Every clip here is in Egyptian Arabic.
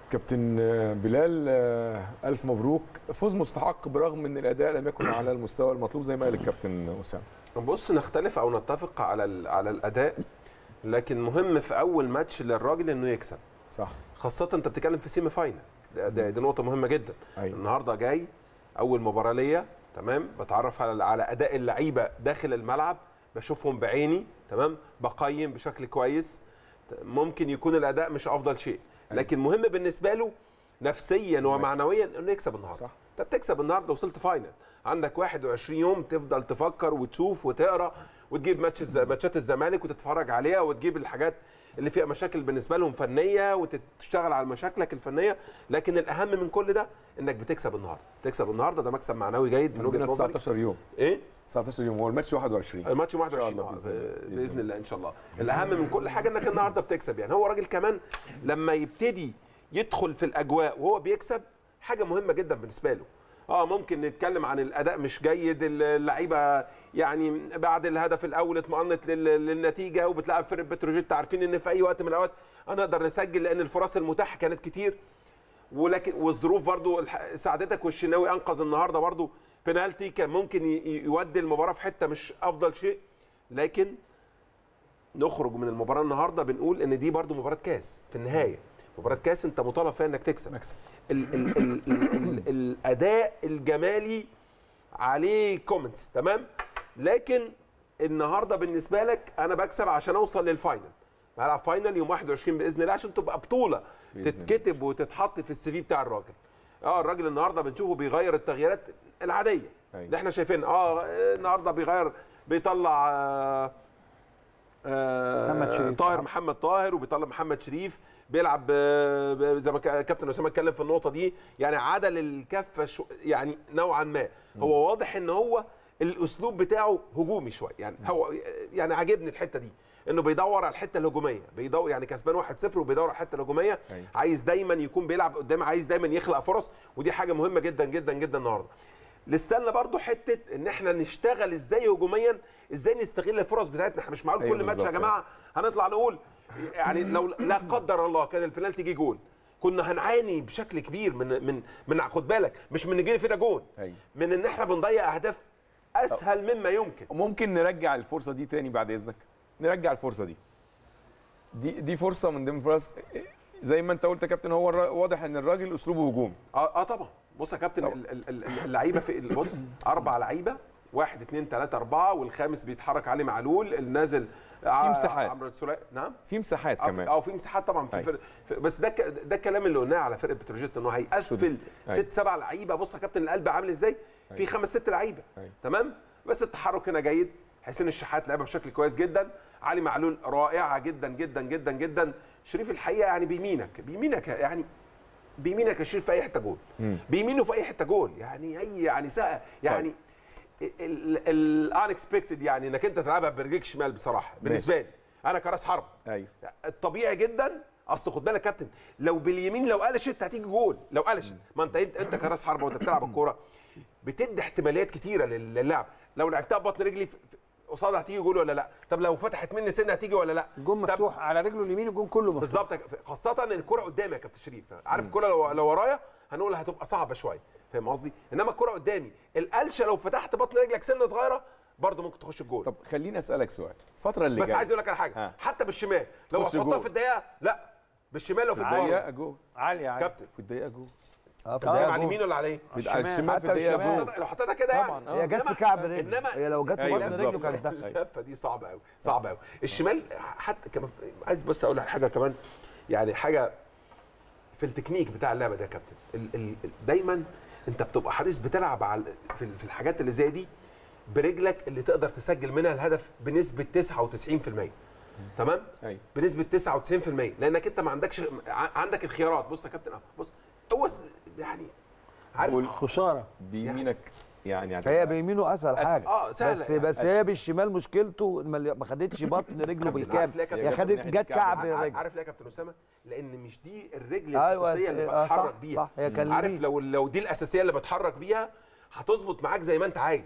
كابتن بلال آه، الف مبروك فوز مستحق برغم ان الاداء لم يكن على المستوى المطلوب زي ما قال الكابتن اسامه بص نختلف او نتفق على ال- على الاداء لكن مهم في اول ماتش للراجل انه يكسب صح خاصه انت بتتكلم في سيمي فاينل ده- ده- دي نقطه مهمه جدا ايوه النهارده جاي اول مباراه ليا تمام بتعرف على على اداء اللعيبه داخل الملعب بشوفهم بعيني تمام بقيم بشكل كويس ممكن يكون الاداء مش افضل شيء لكن مهم بالنسبه له نفسيا ومعنويا انه يكسب النهارده صح انت بتكسب النهارده وصلت فاينل عندك 21 يوم تفضل تفكر وتشوف وتقرا وتجيب ماتش الز- ماتشات الزمالك وتتفرج عليها وتجيب الحاجات اللي فيها مشاكل بالنسبه لهم فنيه وتشتغل على مشاكلك الفنيه لكن الاهم من كل ده انك بتكسب النهارده تكسب النهارده ده مكسب معنوي جيد من وجهه عندنا نظري 19 يوم ايه 19 يوم هو الماتش 21 الماتش إن شاء 21 الله آه، بإذن الله. ب- بإذن باذن الله ان شاء الله الاهم من كل حاجه انك النهارده بتكسب يعني هو راجل كمان لما يبتدي يدخل في الاجواء وهو بيكسب حاجه مهمه جدا بالنسبه له اه ممكن نتكلم عن الاداء مش جيد اللعيبه يعني بعد الهدف الاول اطمأنت لل- للنتيجه وبتلعب فرقه بتروجيت عارفين ان في اي وقت من الاوقات هنقدر نسجل لان الفرص المتاحه كانت كتير ولكن والظروف برضو الح- ساعدتك والشناوي انقذ النهارده برضو بنالتي كان ممكن ي- ي- يودي المباراه في حته مش افضل شيء لكن نخرج من المباراه النهارده بنقول ان دي برضو مباراه كاس في النهايه مباراه كاس انت مطالب فيها انك تكسب مكسب ال ال ال ال ال الاداء الجمالي عليه كومنتس تمام لكن النهارده بالنسبه لك انا بكسب عشان اوصل للفاينل هلعب فاينل يوم 21 باذن الله عشان تبقى بطوله بإذن الله. تتكتب وتتحط في السي في بتاع الراجل اه الراجل النهارده بنشوفه بيغير التغييرات العاديه أيوة. اللي احنا شايفين اه النهارده بيغير بيطلع آه آه محمد شريف. طاهر محمد طاهر وبيطلع محمد شريف بيلعب ب- ب- زي ما كا- كابتن اسامه اتكلم في النقطه دي يعني عدل الكفه شو يعني نوعا ما هو واضح ان هو الاسلوب بتاعه هجومي شويه يعني هو يعني عاجبني الحته دي انه بيدور على الحته الهجوميه بيدور يعني كسبان 1-0 وبيدور على الحته الهجوميه أيوة. عايز دايما يكون بيلعب قدام عايز دايما يخلق فرص ودي حاجه مهمه جدا جدا جدا النهارده لسه برضو حته ان احنا نشتغل ازاي هجوميا ازاي نستغل الفرص بتاعتنا احنا مش معقول أيوة كل ماتش يا بالظبط. جماعه هنطلع نقول يعني لو لا قدر الله كان البنالتي جه جول كنا هنعاني بشكل كبير من من من خد بالك مش من نجيلي فينا جول أيوة. من ان احنا بنضيع اهداف اسهل مما يمكن ممكن نرجع الفرصه دي تاني بعد اذنك نرجع الفرصه دي دي دي فرصه من ضمن فرص زي ما انت قلت يا كابتن هو الر- واضح ان الراجل اسلوبه هجوم اه, آه طبعا بص يا كابتن طبعا. ال- ال- ال- اللعيبه في بص اربع لعيبه واحد اثنين ثلاثة أربعة والخامس بيتحرك علي معلول النازل في مساحات. عمرو سولي نعم في مساحات اه في- كمان اه في مساحات طبعا في أيوة. فرق في بس ده ك- ده الكلام اللي قلناه على فرقه بتروجيت انه هيقفل شديد. أيوة. ست سبع لعيبه بص يا كابتن القلب عامل ازاي في أيوة. خمس ست لعيبه أيوة. تمام بس التحرك هنا جيد حسين الشحات لعبها بشكل كويس جدا علي معلول رائعه جدا جدا جدا جدا شريف الحقيقه يعني بيمينك بيمينك يعني بيمينك يا شريف في اي حته جول بيمينه في اي حته جول يعني اي يعني سقى يعني الانكسبكتد يعني انك انت تلعبها برجليك شمال بصراحه بالنسبه لي انا كراس حرب ايوه الطبيعي جدا اصل خد بالك يا كابتن لو باليمين لو قلشت هتيجي جول لو قلشت ما انت انت انت كراس حربه وانت بتلعب الكوره بتدي احتماليات كتيره لل- للعب لو لعبتها ببطن رجلي في- في- قصادها هتيجي جول ولا لا طب لو فتحت مني سنه هتيجي ولا لا الجون طب مفتوح على رجله اليمين الجون كله مفتوح بالظبط يا ك- خاصه ان الكره قدامي يا كابتن شريف عارف الكره لو, لو ورايا هنقول هتبقى صعبه شويه فاهم قصدي انما الكره قدامي القلشه لو فتحت بطن رجلك سنه صغيره برضه ممكن تخش الجول طب خليني اسالك سؤال الفتره اللي بس جايه عايز اقول لك على حاجه ها. حتى بالشمال لو تخش هتحطها جول. في الدقيقه لا بالشمال لو في الدقيقه الدقيقه جو عالي عالي كابتن في الدقيقه جو اه في ده الدقيقة على جون. اليمين ولا على ايه؟ في الشمال. الشمال في حتى الدقيقه الشمال. جو لو حطيتها كده يعني طبعا اه هي جت في إنما- كعب رجله إنما- هي لو جت في أيوة بطن بالظبط. رجله كانت دخلت أيوة. فدي صعبه قوي صعبه قوي الشمال حتى كمان عايز بس اقول على حاجه كمان يعني حاجه في التكنيك بتاع اللعبه ده يا كابتن ال ال دايما انت بتبقى حريص بتلعب على في, في الحاجات اللي زي دي برجلك اللي تقدر تسجل منها الهدف بنسبه 99% تمام ايوه بنسبه 99% لانك انت ما عندكش ع- عندك الخيارات بص يا كابتن اه بص هو س- يعني عارف وال- خساره بيمينك يعني هي بيمينه اسهل أسهل. حاجه آه، سهلة بس يعني. بس هي بالشمال مشكلته ما ما خدتش بطن رجله بس بالكامل عارف ليه يا كابتن؟ هي خدت جت كعب عارف- الرجل عارف ليه يا كابتن اسامه؟ لان مش دي الرجل أيوة، الاساسيه اللي آه، بتحرك صح، بيها صح، هي كان عارف ليه. لو لو دي الاساسيه اللي بتحرك بيها هتظبط معاك زي ما انت عايز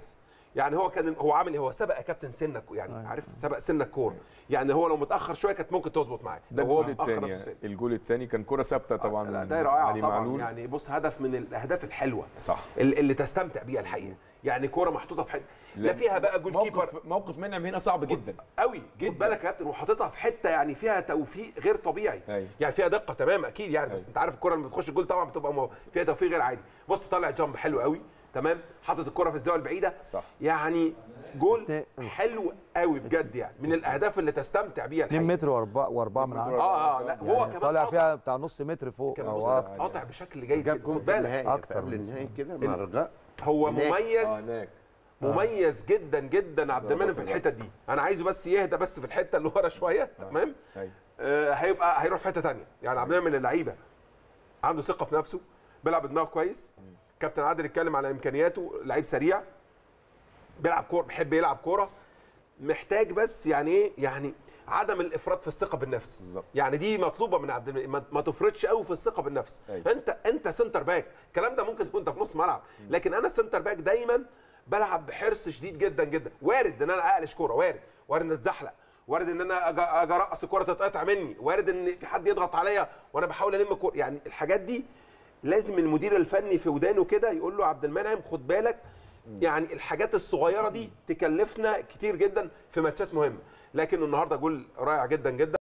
يعني هو كان هو عامل إيه؟ هو سبق يا كابتن سنك يعني عارف سبق سنك كوره يعني هو لو متاخر شويه كانت ممكن تظبط معاه ده لو هو الجول متاخر الثاني نفس السن الجول الثاني كان كره ثابته طبعا لا من ده رائعه علي طبعا معلول يعني بص هدف من الاهداف الحلوه صح ال- اللي تستمتع بيها الحقيقه يعني كوره محطوطه في حته لا لا، فيها بقى جول كيبر موقف موقف منعم هنا صعب جدا قوي خد بالك يا كابتن وحاططها في حته يعني فيها توفيق غير طبيعي أيوة. يعني فيها دقه تمام اكيد يعني بس أيوة. انت عارف الكره لما بتخش الجول طبعا بتبقى مو- فيها توفيق غير عادي بص طالع جامب حلو قوي تمام حاطط الكره في الزاويه البعيده صح. يعني جول الت- حلو قوي بجد يعني من الاهداف اللي تستمتع بيها 2 الحقيقه متر و4 و4 من متر عشرة اه اه لا هو يعني كمان طالع قاطع. فيها بتاع نص متر فوق كان او بص اكتر قاطع بشكل جيد جاب جدا جون خد في بالك النهائي أكتر في قبل من- النهائي كده مع الرجاء هو هناك. اه مميز هناك مميز جدا جدا عبد المنعم في ضربات الحته الرأس. دي انا عايزه بس يهدى بس في الحته اللي ورا شويه تمام ايوه آه، هيبقى هيروح في حته ثانيه يعني عبد المنعم من اللعيبه عنده ثقه في نفسه بيلعب بدماغه كويس كابتن عادل اتكلم على امكانياته لعيب سريع بيلعب كوره بيحب يلعب كوره محتاج بس يعني ايه يعني عدم الافراط في الثقه بالنفس بالظبط. يعني دي مطلوبه من عبد المنعم ما- ما تفرطش قوي في الثقه بالنفس أيوة. انت انت سنتر باك الكلام ده ممكن تكون انت في نص ملعب لكن انا سنتر باك دايما بلعب بحرص شديد جدا جدا وارد ان انا اقلش كوره وارد وارد ان اتزحلق وارد ان انا أجا- اجي ارقص الكوره تتقطع مني وارد ان في حد يضغط عليا وانا بحاول الم الكوره يعني الحاجات دي لازم المدير الفني في ودانه كده يقول له عبد المنعم خد بالك يعني الحاجات الصغيره دي تكلفنا كتير جدا في ماتشات مهمه لكن النهارده جول رائع جدا جدا